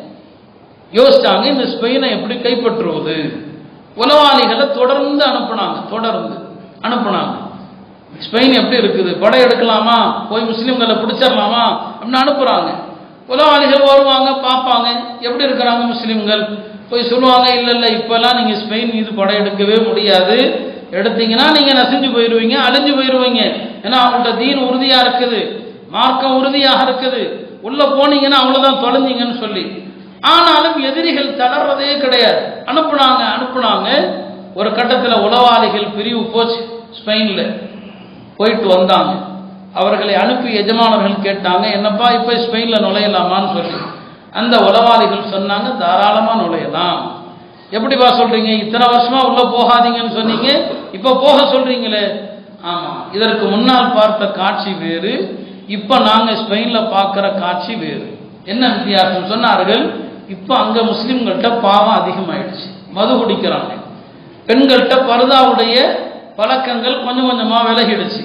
யோசிச்சாங்க இந்த ஸ்பெயினை எப்படி கைப்பற்றுவது உளவாளிகளை தொடர்ந்து அனுப்புனாங்க தொடர்ந்து அனுப்புனாங்க ஸ்பெயின் எப்படி இருக்குது படை எடுக்கலாமா போய் முஸ்லிம்களை பிடிச்சிடலாமா அப்படின்னு அனுப்புறாங்க உளவாளிகள் வருவாங்க பார்ப்பாங்க எப்படி இருக்கிறாங்க முஸ்லிம்கள் போய் சொல்லுவாங்க இல்லை இல்லை இப்பெல்லாம் நீங்கள் ஸ்பெயின் மீது படையெடுக்கவே முடியாது எடுத்தீங்கன்னா நீங்கள் நசிஞ்சு போயிடுவீங்க அழிஞ்சு போயிடுவீங்க ஏன்னா அவங்கள்ட்ட தீன் உறுதியாக இருக்குது மார்க்கம் உறுதியாக இருக்குது உள்ளே போனீங்கன்னா அவ்வளோதான் தொலைஞ்சிங்கன்னு சொல்லி ஆனாலும் எதிரிகள் தளர்றதே கிடையாது அனுப்புனாங்க அனுப்புனாங்க ஒரு கட்டத்தில் உளவாளிகள் பிரிவு போச்சு ஸ்பெயினில் போயிட்டு வந்தாங்க அவர்களை அனுப்பி எஜமானர்கள் கேட்டாங்க என்னப்பா இப்போ ஸ்பெயினில் நுழையலாமான்னு சொல்லி அந்த உளவாளிகள் சொன்னாங்க தாராளமாக நுழையலாம் எப்படிப்பா சொல்றீங்க இத்தனை வருஷமா உள்ள போகாதீங்கன்னு சொன்னீங்க இப்போ போக சொல்றீங்களே ஆமா இதற்கு முன்னால் பார்த்த காட்சி வேறு இப்போ நாங்க ஸ்பெயின்ல பார்க்கிற காட்சி வேறு என்ன வித்தியாசம் சொன்னார்கள் இப்போ அங்க முஸ்லிம்கள்ட்ட பாவம் அதிகமாயிடுச்சு மது குடிக்கிறாங்க பெண்கள்கிட்ட பருதாவுடைய பழக்கங்கள் கொஞ்சம் கொஞ்சமா விலகிடுச்சு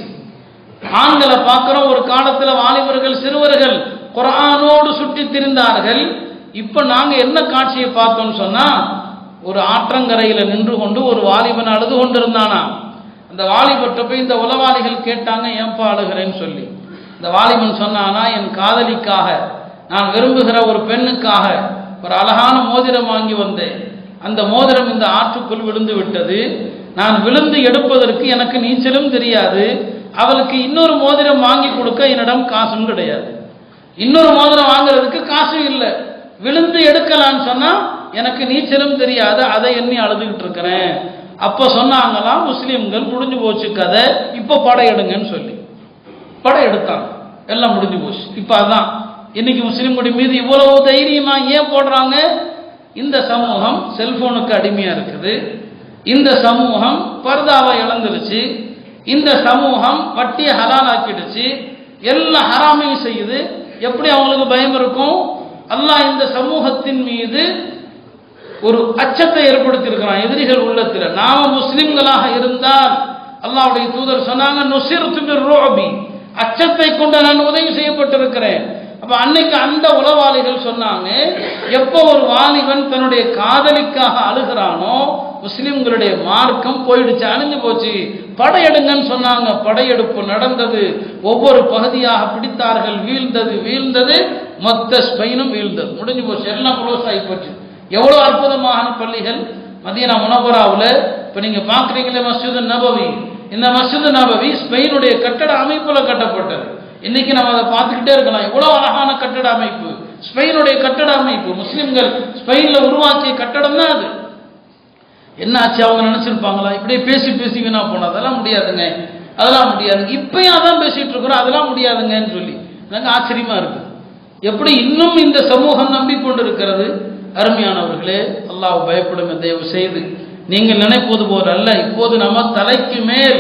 ஆண்களை பார்க்கிறோம் ஒரு காலத்துல வாலிபர்கள் சிறுவர்கள் குரானோடு சுற்றி திரிந்தார்கள் இப்ப நாங்க என்ன காட்சியை பார்த்தோம்னு சொன்னா ஒரு ஆற்றங்கரையில நின்று கொண்டு ஒரு வாலிபன் அழுது கொண்டிருந்தானா அந்த வாலிபட்ட போய் இந்த உளவாளிகள் கேட்டாங்க ஏன்பா அழுகிறேன்னு சொல்லி இந்த வாலிபன் சொன்னானா என் காதலிக்காக நான் விரும்புகிற ஒரு பெண்ணுக்காக ஒரு அழகான மோதிரம் வாங்கி வந்தேன் அந்த மோதிரம் இந்த ஆற்றுக்குள் விழுந்து விட்டது நான் விழுந்து எடுப்பதற்கு எனக்கு நீச்சலும் தெரியாது அவளுக்கு இன்னொரு மோதிரம் வாங்கி கொடுக்க என்னிடம் காசும் கிடையாது இன்னொரு மோதிரம் வாங்குறதுக்கு காசும் இல்லை விழுந்து எடுக்கலான்னு சொன்னா எனக்கு நீச்சலும் தெரியாது அதை எண்ணி அழுதுகிட்டு இருக்கிறேன் அப்ப சொன்னாங்களாம் முஸ்லிம்கள் முடிஞ்சு போச்சு கதை இப்ப படையெடுங்கன்னு சொல்லி படையெடுத்தாங்க எல்லாம் முடிஞ்சு போச்சு இப்ப அதான் இன்னைக்கு முஸ்லிம்களுடைய மீது இவ்வளவு தைரியமா ஏன் போடுறாங்க இந்த சமூகம் செல்போனுக்கு அடிமையா இருக்குது இந்த சமூகம் பர்தாவை இழந்துருச்சு இந்த சமூகம் வட்டியை ஹலாலாக்கிடுச்சு எல்லாம் ஹராமையும் செய்யுது எப்படி அவங்களுக்கு பயம் இருக்கும் அல்லாஹ் இந்த சமூகத்தின் மீது ஒரு அச்சத்தை ஏற்படுத்தி இருக்கிறான் எதிரிகள் உள்ளத்துல நாம முஸ்லிம்களாக இருந்தால் அல்லாஹ்வுடைய தூதர் சொன்னாங்க நுசிர்து பிர் ருஅபி அச்சத்தை கொண்டு நான் உதவி செய்யப்பட்டிருக்கிறேன் அப்ப அன்னைக்கு அந்த உளவாளிகள் சொன்னாங்க எப்போ ஒரு வாலிபன் தன்னுடைய காதலிக்காக அழுகிறானோ முஸ்லிம்களுடைய மார்க்கம் போயிடுச்சு அழிஞ்சு போச்சு படையெடுங்கன்னு சொன்னாங்க படையெடுப்பு நடந்தது ஒவ்வொரு பகுதியாக பிடித்தார்கள் வீழ்ந்தது வீழ்ந்தது மொத்த ஸ்பெயினும் வீழ்ந்தது முடிஞ்சு போச்சு எல்லாம் க்ளோஸ் ஆகி போச்சு எவ்வளவு அற்புதமான பள்ளிகள் மதீனா முனவராவில் இப்போ நீங்க பார்க்குறீங்களே மஸ்ஜித் நபவி இந்த மஸ்ஜித் நபவி ஸ்பெயினுடைய கட்டட அமைப்புல கட்டப்பட்டது இன்னைக்கு நம்ம அதை பார்த்துக்கிட்டே இருக்கலாம் எவ்வளவு அழகான கட்டட அமைப்பு ஸ்பெயினுடைய கட்டட அமைப்பு முஸ்லிம்கள் ஸ்பெயின்ல உருவாக்கிய கட்டடம் தான் அது என்ன ஆச்சு அவங்க நினைச்சிருப்பாங்களா இப்படியே பேசி பேசி வீணா போனா அதெல்லாம் முடியாதுங்க அதெல்லாம் முடியாது இப்பயும் அதான் பேசிட்டு இருக்கிறோம் அதெல்லாம் முடியாதுங்கன்னு சொல்லி எனக்கு ஆச்சரியமா இருக்கு எப்படி இன்னும் இந்த சமூகம் நம்பிக்கொண்டிருக்கிறது அருமையானவர்களே அல்லாஹ் பயப்படுங்க தயவு செய்து நீங்கள் நினைப்பது போல அல்ல இப்போது நம்ம தலைக்கு மேல்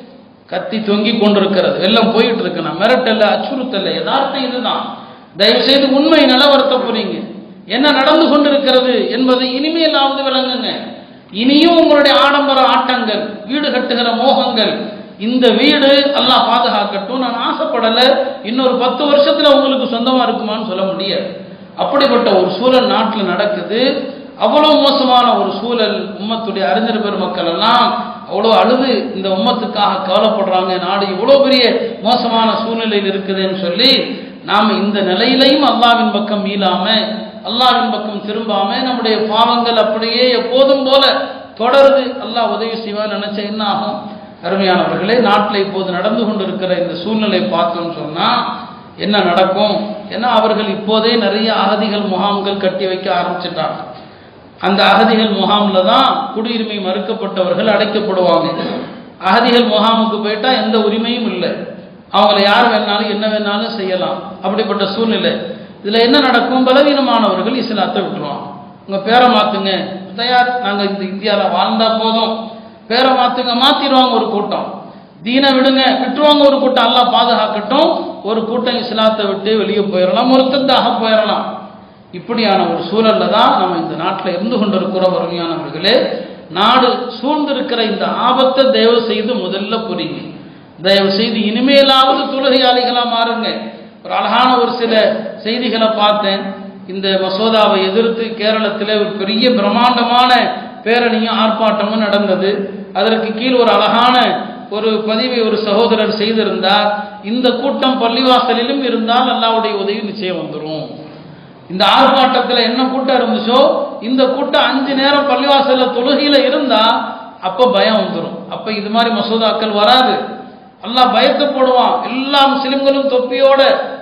கத்தி தொங்கி கொண்டிருக்கிறது எல்லாம் போயிட்டு இருக்கு நான் மிரட்டல்ல அச்சுறுத்தல்ல யதார்த்தம் இதுதான் தயவு செய்து உண்மை நிலவரத்தை புரியுங்க என்ன நடந்து கொண்டிருக்கிறது என்பதை இனிமேலாவது விளங்குங்க இனியும் உங்களுடைய ஆடம்பர ஆட்டங்கள் வீடு கட்டுகிற மோகங்கள் இந்த வீடு அல்லாஹ் பாதுகாக்கட்டும் நான் ஆசைப்படல இன்னொரு பத்து வருஷத்துல உங்களுக்கு சொந்தமா இருக்குமான்னு சொல்ல முடியாது அப்படிப்பட்ட ஒரு சூழல் நாட்டில் நடக்குது அவ்வளவு மோசமான ஒரு சூழல் உம்மத்துடைய அறிஞர் பெருமக்கள் எல்லாம் அவ்வளோ அழுது இந்த உம்மத்துக்காக கவலைப்படுறாங்க நாடு இவ்வளோ பெரிய மோசமான சூழ்நிலையில் இருக்குதுன்னு சொல்லி நாம் இந்த நிலையிலையும் அல்லாவின் பக்கம் மீளாம அல்லாவின் பக்கம் திரும்பாம நம்முடைய பாவங்கள் அப்படியே எப்போதும் போல தொடருது அல்லாஹ் உதவி செய்வான்னு நினைச்ச என்ன ஆகும் அருமையானவர்களே நாட்டில் இப்போது நடந்து கொண்டிருக்கிற இந்த சூழ்நிலை பார்த்தோம்னு சொன்னா என்ன நடக்கும் ஏன்னா அவர்கள் இப்போதே நிறைய அகதிகள் முகாம்கள் கட்டி வைக்க ஆரம்பிச்சிட்டாங்க அந்த அகதிகள் முகாம்ல தான் குடியுரிமை மறுக்கப்பட்டவர்கள் அடைக்கப்படுவாங்க அகதிகள் முகாமுக்கு போயிட்டா எந்த உரிமையும் இல்லை அவங்கள யார் வேணாலும் என்ன வேணாலும் செய்யலாம் அப்படிப்பட்ட சூழ்நிலை இதுல என்ன நடக்கும் பலவீனமானவர்கள் இஸ்லாத்தை விட்டுருவாங்க உங்க பேரை மாத்துங்க தயார் நாங்க இந்த இந்தியால வாழ்ந்தா போதும் பேரை மாத்துங்க மாத்திடுவாங்க ஒரு கூட்டம் தீனை விடுங்க விட்டுருவாங்க ஒரு கூட்டம் அல்லாஹ் பாதுகாக்கட்டும் ஒரு கூட்டம் இஸ்லாத்தை விட்டு வெளியே போயிடலாம் முருத்தத்தாக போயிடலாம் இப்படியான ஒரு சூழல்ல தான் நம்ம இந்த நாட்டில் இருந்து கொண்டிருக்கிறோம் அருமையானவர்களே நாடு சூழ்ந்திருக்கிற இந்த ஆபத்தை தயவு செய்து முதல்ல புரியுங்க தயவு செய்து இனிமேலாவது தொழுகையாளிகளா மாறுங்க ஒரு அழகான ஒரு சில செய்திகளை பார்த்தேன் இந்த மசோதாவை எதிர்த்து கேரளத்தில் ஒரு பெரிய பிரம்மாண்டமான பேரணியும் ஆர்ப்பாட்டமும் நடந்தது அதற்கு கீழ் ஒரு அழகான ஒரு பதிவை ஒரு சகோதரர் செய்திருந்தார் இந்த கூட்டம் பள்ளிவாசலிலும் இருந்தால் அல்லாவுடைய உதவி நிச்சயம் வந்துடும் இந்த ஆர்ப்பாட்டத்தில் என்ன கூட்டம் இருந்துச்சோ இந்த கூட்டம் அஞ்சு நேரம் பள்ளிவாசல்ல தொழுகையில இருந்தா அப்ப பயம் வந்துடும் அப்ப இது மாதிரி மசோதாக்கள் வராது அல்லாஹ் பயத்தை போடுவான் எல்லா முஸ்லிம்களும் தொப்பியோட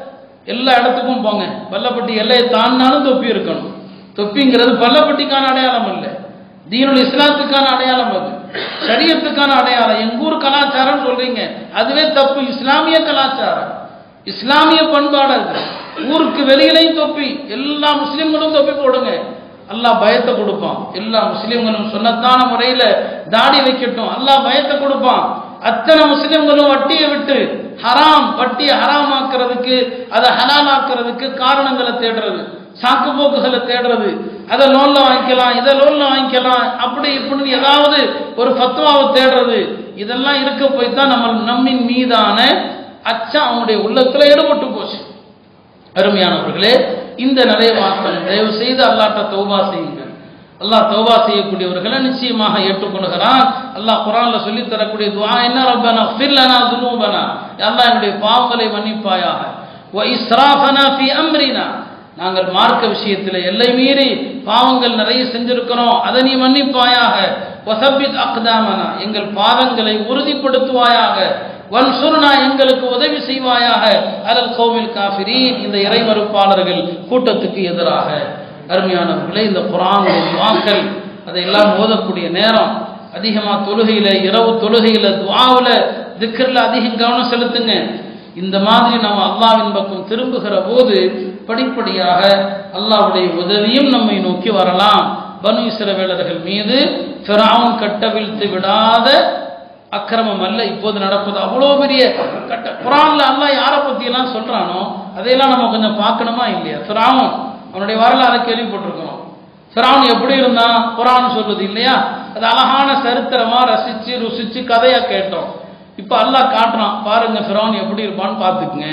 எல்லா இடத்துக்கும் போங்க பல்லப்பட்டி எல்லையை தாண்டினாலும் தொப்பி இருக்கணும் தொப்பிங்கிறது பல்லப்பட்டிக்கான அடையாளம் இல்லை தீனுல் இஸ்லாத்துக்கான அடையாளம் அது சரியத்துக்கான அடையாளம் எங்க ஊர் கலாச்சாரம் சொல்றீங்க அதுவே தப்பு இஸ்லாமிய கலாச்சாரம் இஸ்லாமிய பண்பாடு அது ஊருக்கு வெளியிலையும் தொப்பி எல்லா முஸ்லிம்களும் தொப்பி போடுங்க அல்லாஹ் பயத்தை கொடுப்பான் எல்லா முஸ்லிம்களும் சொன்னத்தான முறையில தாடி வைக்கட்டும் அல்லாஹ் பயத்தை கொடுப்பான் அத்தனை முஸ்லிம்களும் வட்டியை விட்டு ஹராம் வட்டியை ஹராம் ஆக்குறதுக்கு அதை ஹலால் ஆக்குறதுக்கு காரணங்களை தேடுறது சாக்கு போக்குகளை தேடுறது அதை லோன்ல வாங்கிக்கலாம் இதை லோன்ல வாங்கிக்கலாம் அப்படி இப்படின்னு ஏதாவது ஒரு ஃபத்வாவை தேடுறது இதெல்லாம் இருக்க போய் தான் நம்ம நம்மின் மீதான அச்சம் அவனுடைய உள்ளத்துல ஈடுபட்டு போச்சு அருமையானவர்களே இந்த நிலையை மாற்றணும் தயவு செய்து அல்லாட்ட தௌபா செய்யுங்கள் அல்லாஹ் தௌபா செய்யக்கூடியவர்களை நிச்சயமாக ஏற்றுக்கொள்கிறான் அல்லாஹ் குரான்ல சொல்லி தரக்கூடிய துவா என்ன ரப்பனா ஃபில்லனா துனூபனா அல்லாஹ் என்னுடைய பாவங்களை மன்னிப்பாயாக வ இஸ்ராஃபனா ஃபி அம்ரினா நாங்கள் மார்க்க விஷயத்தில் எல்லை மீறி பாவங்கள் நிறைய செஞ்சிருக்கிறோம் அதை நீ மன்னிப்பாயாக வசபித் அக்தாமனா எங்கள் பாதங்களை உறுதிப்படுத்துவாயாக வன்சுர்னா எங்களுக்கு உதவி செய்வாயாக அலல் கோவில் காஃபிரீன் இந்த இறை மறுப்பாளர்கள் கூட்டத்துக்கு எதிராக அருமையானவர்களே இந்த குரானுடைய வாக்கள் அதையெல்லாம் ஓதக்கூடிய நேரம் அதிகமா தொழுகையில இரவு தொழுகையில துவாவுல திக்கர்ல அதிகம் கவனம் செலுத்துங்க இந்த மாதிரி நாம் அல்லாவின் பக்கம் திரும்புகிற போது படிப்படியாக அல்லாஹ்வுடைய உதவியும் நம்மை நோக்கி வரலாம் பனு இஸ்ரவேலர்கள் மீது ஃபிரௌன் கட்டவிழ்த்து விடாத அக்கிரமம் அல்ல இப்போது நடப்பது அவ்வளோ பெரிய கட்ட குரான்ல அல்லாஹ் யாரை பத்தி எல்லாம் சொல்றானோ அதையெல்லாம் நம்ம கொஞ்சம் பார்க்கணுமா இல்லையா ஃபிரௌன் அவனுடைய வரலாறை கேள்விப்பட்டிருக்கிறோம் ஃபிரௌன் எப்படி இருந்தான் குரான் சொல்றது இல்லையா அது அழகான சரித்திரமா ரசிச்சு ருசிச்சு கதையா கேட்டோம் இப்ப அல்லாஹ் காட்டுறான் பாருங்க ஃபிரௌன் எப்படி இருப்பான்னு பார்த்துக்குங்க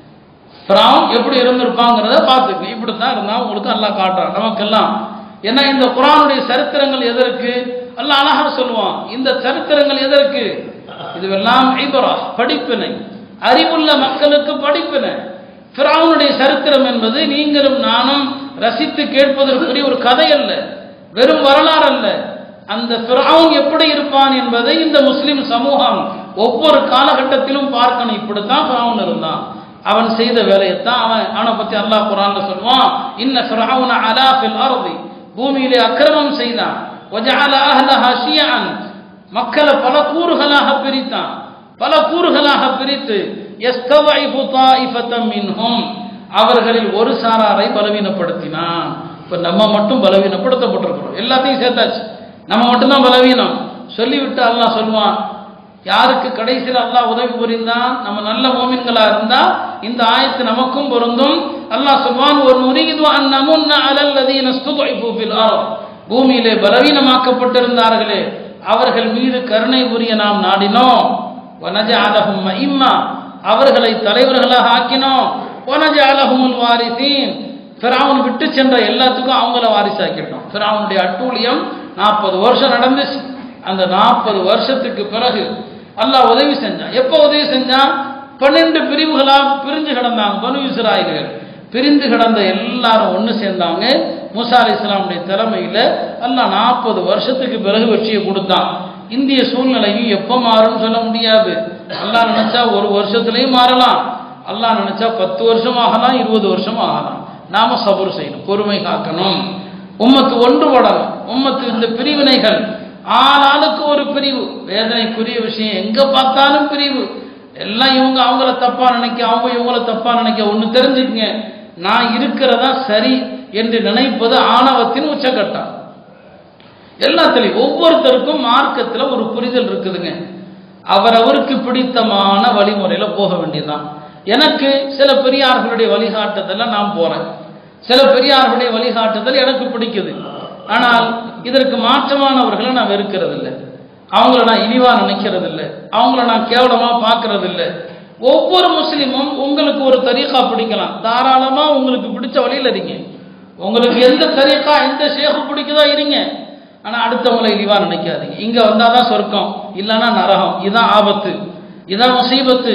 ஃபிரௌன் எப்படி இருந்திருப்பாங்கிறத பார்த்துக்குங்க இப்படித்தான் இருந்தா உங்களுக்கு அல்லாஹ் காட்டுறான் நமக்கெல்லாம் ஏன்னா இந்த குரானுடைய சரித்திரங்கள் எதற்கு அல்லாஹ் அழகா சொல்லுவான் இந்த சரித்திரங்கள் எதற்கு இதுவெல்லாம் ஐபரா படிப்பினை அறிவுள்ள மக்களுக்கு படிப்பினை ஃபிரௌனுடைய சரித்திரம் என்பது நீங்களும் நானும் ரசித்து கேட்பதற்குரிய ஒரு கதை அல்ல வெறும் வரலாறு அல்ல அந்த ஃபிரௌன் எப்படி இருப்பான் என்பதை இந்த முஸ்லிம் சமூகம் ஒவ்வொரு காலகட்டத்திலும் பார்க்கணும் இப்படித்தான் ஃபிரௌன் இருந்தான் அவன் செய்த வேலையைத்தான் அவன் அவனை பத்தி அல்லாஹ் குரான்ல சொல்லுவான் இன்ன ஃபிரௌன அலா ஃபில் அர்தி பூமியிலே அக்கிரமம் செய்தான் வஜஅல அஹ்லஹா ஷியஅன் மக்களை பல கூறுகளாக பிரித்தான் பல கூறுகளாக பிரித்து யஸ்தவைஃபு தாயிஃபத்தம் மின்ஹும் அவர்களில் ஒரு சாராரை பலவீனப்படுத்தினான் இப்ப நம்ம மட்டும் பலவீனப்படுத்தப்பட்டிருக்கிறோம் எல்லாத்தையும் சேர்த்தாச்சு நம்ம மட்டும்தான் பலவீனம் சொல்லிவிட்டு அல்லாஹ் சொல்லுவான் யாருக்கு கடைசியில் அல்லாஹ் உதவி புரிந்தான் நம்ம நல்ல மோமின்களா இருந்தா இந்த ஆயத்து நமக்கும் பொருந்தும் அல்லாஹ் சொல்வான் ஒரு நுரிது அந்நமுன்ன அலல்லதீன ஸ்துதைஃபு ஃபில் அர்த் பூமியிலே பலவீனமாக்கப்பட்டிருந்தார்களே அவர்கள் மீது கருணை புரிய நாம் நாடினோம் வனஜஅலஹும் இம்மா அவர்களை தலைவர்களாக ஆக்கினோம் வனஜஅலஹுமுல் வாரிசீன் ஃபிரௌன் விட்டு சென்ற எல்லாத்துக்கும் அவங்கள வாரிசாக்கிட்டோம் ஃபிரௌனுடைய அட்டூழியம் நாற்பது வருஷம் நடந்துச்சு அந்த நாற்பது வருஷத்துக்கு பிறகு அல்லாஹ் உதவி செஞ்சான் எப்போ உதவி செஞ்சான் பன்னெண்டு பிரிவுகளா பிரிஞ்சு கிடந்தாங்க பனு இஸ்ராயல்கள் பிரிந்து கிடந்த எல்லாரும் ஒன்று சேர்ந்தாங்க மூசா அலி இஸ்லாமுடைய தலைமையில் அல்லாஹ் நாற்பது வருஷத்துக்கு பிறகு வெற்றியை கொடுத்தான் இந்திய சூழ்நிலையும் எப்போ மாறும்னு சொல்ல முடியாது அல்லாஹ் நினைச்சா ஒரு வருஷத்துலையும் மாறலாம் அல்லாஹ் நினைச்சா பத்து வருஷம் ஆகலாம் இருபது வருஷம் ஆகலாம் நாம சபர் செய்யணும் பொறுமை காக்கணும் உம்மத்து ஒன்றுபடணும் உம்மத்து இந்த பிரிவினைகள் ஆளாளுக்கு ஒரு பிரிவு வேதனைக்குரிய விஷயம் எங்க பார்த்தாலும் பிரிவு எல்லாம் இவங்க அவங்கள தப்பா நினைக்க அவங்க இவங்கள தப்பா நினைக்க ஒண்ணு தெரிஞ்சுக்கங்க நான் இருக்கிறதா சரி என்று நினைப்பது ஆணவத்தின் உச்சகட்டம் எல்லாத்துலையும் ஒவ்வொருத்தருக்கும் மார்க்கத்தில் ஒரு புரிதல் இருக்குதுங்க அவரவருக்கு பிடித்தமான வழிமுறையில போக வேண்டியதுதான் எனக்கு சில பெரியார்களுடைய வழிகாட்டுதல நான் போறேன் சில பெரியார்களுடைய வழிகாட்டுதல் எனக்கு பிடிக்குது ஆனால் இதற்கு மாற்றமானவர்களை நான் வெறுக்கிறது இல்லை அவங்கள நான் இழிவா நினைக்கிறது இல்லை அவங்கள நான் கேவலமா பார்க்கறது இல்லை ஒவ்வொரு முஸ்லீமும் உங்களுக்கு ஒரு தரீகா பிடிக்கலாம் தாராளமா உங்களுக்கு பிடிச்ச வழியில் இருங்க உங்களுக்கு எந்த தரீகா எந்த ஷேகு பிடிக்குதோ இருங்க ஆனா அடுத்தவங்களை இழிவா நினைக்காதீங்க இங்க வந்தாதான் சொர்க்கம் இல்லைன்னா நரகம் இதான் ஆபத்து இதான் முசீபத்து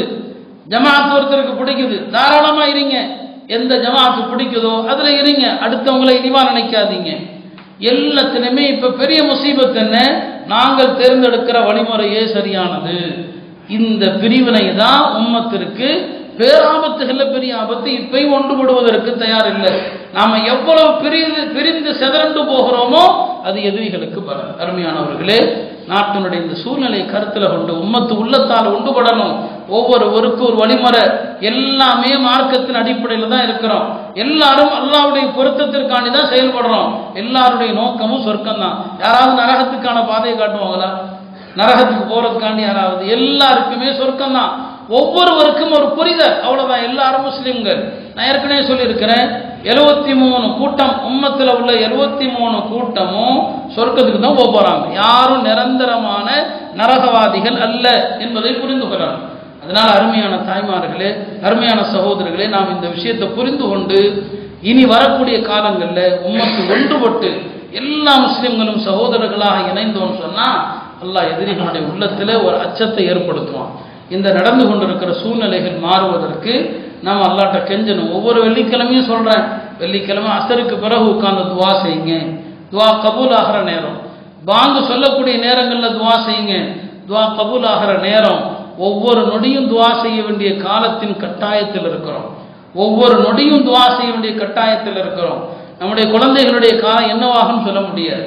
ஜமாத் ஒருத்தருக்கு பிடிக்குது தாராளமா இருங்க எந்த ஜமாத்து பிடிக்குதோ அதுல இருங்க அடுத்தவங்களை இழிவா நினைக்காதீங்க எல்லாத்திலுமே இப்ப பெரிய முசீபத் என்ன நாங்கள் தேர்ந்தெடுக்கிற வழிமுறையே சரியானது இந்த பிரிவினை தான் உம்மத்திற்கு பேராபத்துகள்ல பெரிய ஆபத்து இப்பயும் ஒன்றுபடுவதற்கு தயார் இல்லை நாம எவ்வளவு பிரிந்து பிரிந்து செதறண்டு போகிறோமோ அது எதிரிகளுக்கு பலன் அருமையானவர்களே நாட்டினுடைய இந்த சூழ்நிலையை கருத்துல கொண்டு உம்மத்து உள்ளத்தால் ஒன்றுபடணும் ஒவ்வொருவருக்கு ஒரு வழிமுறை எல்லாமே மார்க்கத்தின் அடிப்படையில் தான் இருக்கிறோம் எல்லாரும் அல்லாவுடைய பொருத்தத்திற்காண்டி தான் செயல்படுறோம் எல்லாருடைய நோக்கமும் சொர்க்கம் தான் யாராவது நரகத்துக்கான பாதையை காட்டுவாங்களா நரகத்துக்கு போறதுக்காண்டி யாராவது எல்லாருக்குமே சொர்க்கம் தான் ஒவ்வொருவருக்கும் ஒரு புரிதல் அவ்வளவுதான் எல்லாரும் முஸ்லிம்கள் நான் ஏற்கனவே சொல்லியிருக்கிறேன் எழுபத்தி மூணு கூட்டம் உம்மத்தில் உள்ள எழுபத்தி மூணு கூட்டமும் சொர்க்கத்துக்கு தான் போக போறாங்க யாரும் நிரந்தரமான நரகவாதிகள் அல்ல என்பதை புரிந்து கொள்ளணும் அதனால அருமையான தாய்மார்களே அருமையான சகோதரர்களே நாம் இந்த விஷயத்தை புரிந்து கொண்டு இனி வரக்கூடிய காலங்களில் உம்மத்து ஒன்றுபட்டு எல்லா முஸ்லிம்களும் சகோதரர்களாக இணைந்தோம்னு சொன்னா அல்லாஹ் எதிரிகளுடைய உள்ளத்தில் ஒரு அச்சத்தை ஏற்படுத்துவான் இந்த நடந்து கொண்டிருக்கிற சூழ்நிலைகள் மாறுவதற்கு நாம் அல்லாட்ட கெஞ்சணும் ஒவ்வொரு வெள்ளிக்கிழமையும் சொல்றேன் வெள்ளிக்கிழமை அசருக்கு பிறகு உட்கார்ந்து துவா செய்யுங்க துவா கபூல் ஆகிற நேரம் பாங்கு சொல்லக்கூடிய நேரங்களில் துவா செய்யுங்க துவா கபூல் ஆகிற நேரம் ஒவ்வொரு நொடியும் துவா செய்ய வேண்டிய காலத்தின் கட்டாயத்தில் இருக்கிறோம் ஒவ்வொரு நொடியும் துவா செய்ய வேண்டிய கட்டாயத்தில் இருக்கிறோம் நம்முடைய குழந்தைகளுடைய காலம் என்னவாகும் சொல்ல முடியாது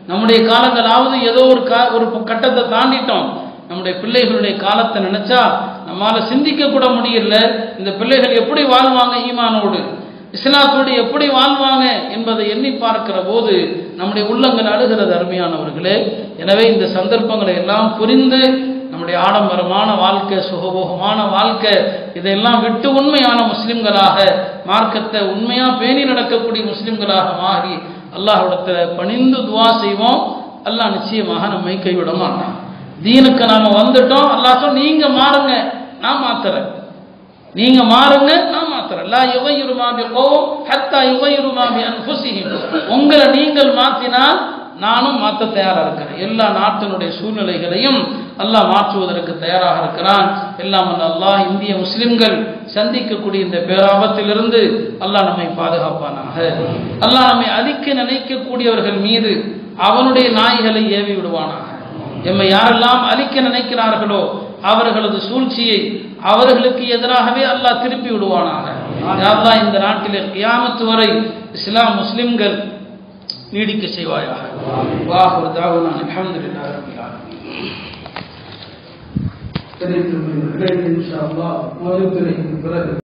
நம்முடைய காலங்களாவது ஏதோ ஒரு கா ஒரு கட்டத்தை தாண்டிட்டோம் நம்முடைய பிள்ளைகளுடைய காலத்தை நினைச்சா நம்மால சிந்திக்க கூட முடியல இந்த பிள்ளைகள் எப்படி வாழ்வாங்க ஈமானோடு இஸ்லாத்தோடு எப்படி வாழ்வாங்க என்பதை எண்ணி பார்க்கிற போது நம்முடைய உள்ளங்கள் அழுகிறது அருமையானவர்களே எனவே இந்த சந்தர்ப்பங்களை எல்லாம் புரிந்து நம்முடைய ஆடம்பரமான வாழ்க்கை சுகபோகமான வாழ்க்கை இதையெல்லாம் விட்டு உண்மையான முஸ்லிம்களாக மார்க்கத்தை உண்மையா பேணி நடக்கக்கூடிய முஸ்லிம்களாக மாறி அல்லாஹ்விடத்துல பணிந்து துவா செய்வோம் அல்லாஹ் நிச்சயமாக நம்மை கைவிட மாட்டான் தீனுக்கு நாம வந்துட்டோம் அல்லாஹ் சொல் நீங்க மாறுங்க நான் மாத்துறேன் நீங்க மாறுங்க நான் மாத்துறேன் லா யுகையுருமா பி கௌம் ஹத்தா யுகையுருமா பி அன்ஃபுஸிஹிம் உங்களை நீங்கள் மாற்றினால் நானும் மாற்ற தயாரா இருக்கிறேன் எல்லா நாட்டினுடைய சூழ்நிலைகளையும் அல்லாஹ் மாற்றுவதற்கு தயாராக இருக்கிறான் எல்லாம் வல்ல அல்லாஹ் இந்திய முஸ்லிம்கள் சந்திக்கக்கூடிய இந்த பேராபத்திலிருந்து அல்லாஹ் நம்மை பாதுகாப்பானாக அல்லாஹ் நம்மை அழிக்க நினைக்கக்கூடியவர்கள் மீது அவனுடைய நாய்களை ஏவி விடுவானாக எம்மை யாரெல்லாம் அழிக்க நினைக்கிறார்களோ அவர்களது சூழ்ச்சியை அவர்களுக்கு எதிராகவே அல்லாஹ் திருப்பி விடுவானாக அல்லாஹ் இந்த நாட்டிலே கியாமத்து வரை இஸ்லாம் முஸ்லிம்கள் நீடிக்க செய்வாயாக வாஹுர் தாவுனா அல்ஹம்துலில்லாஹி ரப்பில் ஆலமீன் தெரிவித்திருக்கிறீர்கள் இன்ஷா அல்லாஹ் மதுரை பிறகு